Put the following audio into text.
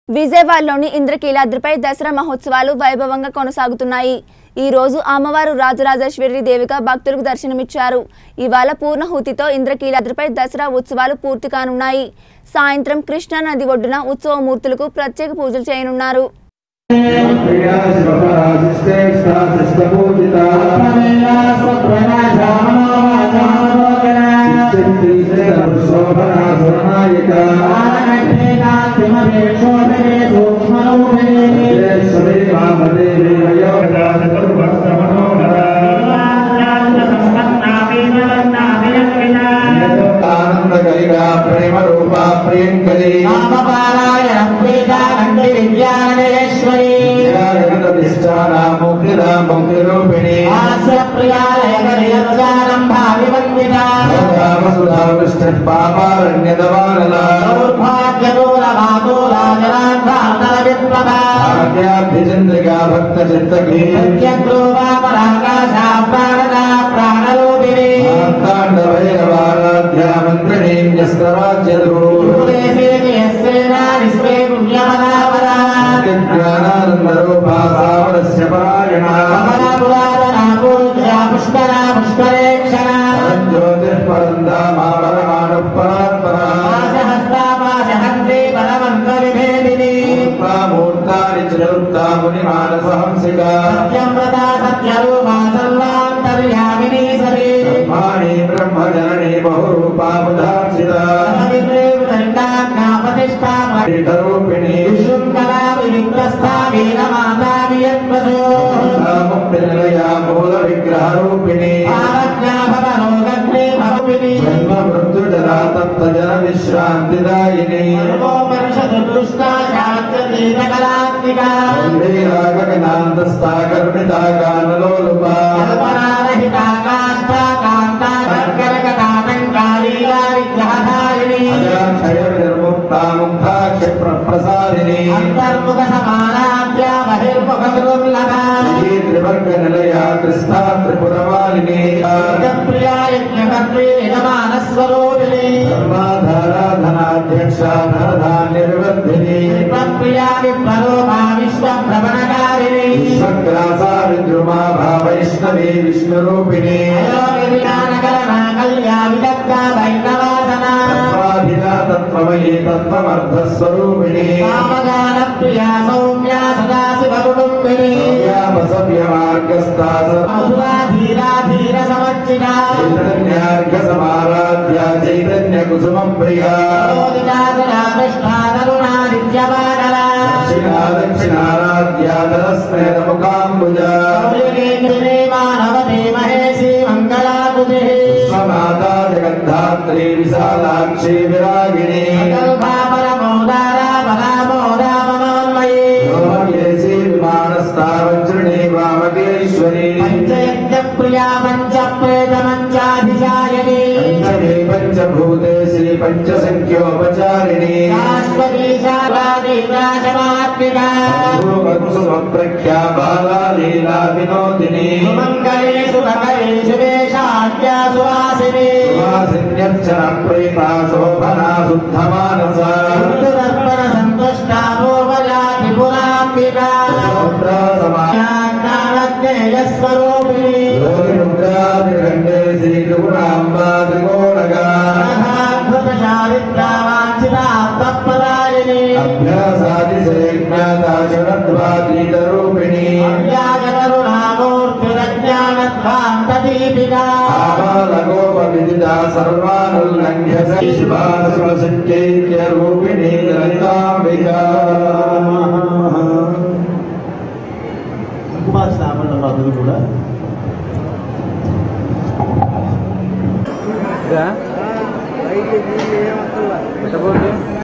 విజయవాడలోని ఇంద్రకీలాద్రిపై దసరా మహోత్సవాలు వైభవంగా కొనసాగుతున్నాయి ఈ రోజు అమ్మవారు రాజరాజేశ్వరి దేవిగా భక్తులకు దర్శనమిచ్చారు ఇవాళ పూర్ణహూతితో ఇంద్రకీలాద్రిపై దసరా ఉత్సవాలు పూర్తి కానున్నాయి సాయంత్రం కృష్ణా నది ఒడ్డున ఉత్సవమూర్తులకు ప్రత్యేక పూజలు చేయనున్నారు ప్రియా శివపరాశిష్టే శాస్త్రపూజితా శోభనా సురనాయిక సూక్ష్మరూపే మామదేవి ఆనందకరిగా ప్రేమ రూపా ప్రియంకరి ముక్తిదా ముక్తి రూపిణి రామసుధా కృష్ణ పాపారణ్యదవానలా ఆజ్ఞాభ్యచంద్రికా భక్త చిత్తకి ప్రాణరూపిణి మార్తాండ భైరవారాధ్య మంత్రిణీన్యస్కరాజ్యదు జ్ఞానానంద రూపా సావరస్య పరాయణ జ్యోతిర్పరందామా పరమాణు పరాత్పరా మూర్తాని చరుత్తా ముని మానసహంసికా బ్రహ్మాణి బ్రహ్మజనని బహురూపా బుధార్చితా పీఠరూపిణి నిలయా మూల విగ్రహ రూపిణి జన్మ మృత్యు జరా తప్త జన విశ్రాంతిదాయిని గగనాంతస్థా కర్మితా గానలోలుపా అజాక్షయ నిర్ముక్తా ముక్తా క్షిప్ర ప్రసారిణి అంతర్ముఖ సమానాభ్య బహిర్ముఖ దుర్లభా ఈ త్రివర్గ నిలయా కృష్ణా త్రిపురమాలిని యజమానస్వరూపిణి ధర్మాధారాధనాధ్యక్ష ధనధాన్యవర్ధిని ప్రియ విప్రలోభా విశ్వభ్రమణకారిణి విశ్వగ్రాసా విద్రుమా భావైష్ణవి విష్ణురూపిణి తత్వాభిధా తత్వమయీ తత్వమర్థస్వరూపిణి ప్రియా సౌమ్యా సదా శివ కుటుంబిని సవ్య మార్గస్థా ధీర సమర్చితా చైతన్యార్ఘ సమారాధ్య చైతన్య కుసుమ ప్రియా దక్షిణా దక్షిణారాధ్యాదరస్మేత ముఖాంబుజ విశ్వమాతా జగద్ధాత్రి విశాలాక్షి విరాగిణి యోగేశీ విమానస్థావజ్రణి వామకేశ్వరి ప్రియా పంచ ప్రేత మంచాధిశాయని పంచమే పంచభూతేశి పంచసంఖ్యోపచారిణి ప్రఖ్యా బాలా లీలా వినోదిని సువాసిన్యర్చన ప్రీతా శోభనా శుద్ధమానస ముద్రా స్వరూపిణి సమాధిగండే శ్రీ త్రిగుణాంబా త్రికోణగా తప్పదారిని అభ్యాసాది శ్రేజ్ఞాతా శరణద్వాతీత రూపిణి జ్ఞానధ్వాంతదీపికా ఆబాలగోప విదిత సర్వానుల్లంఘ్య శివాశివశక్తైక్య రూపిణి లలితాంబికా కుమార్ స్థాపనలో అందరూ కూడా ఇదా? ఎట్ట పోతే?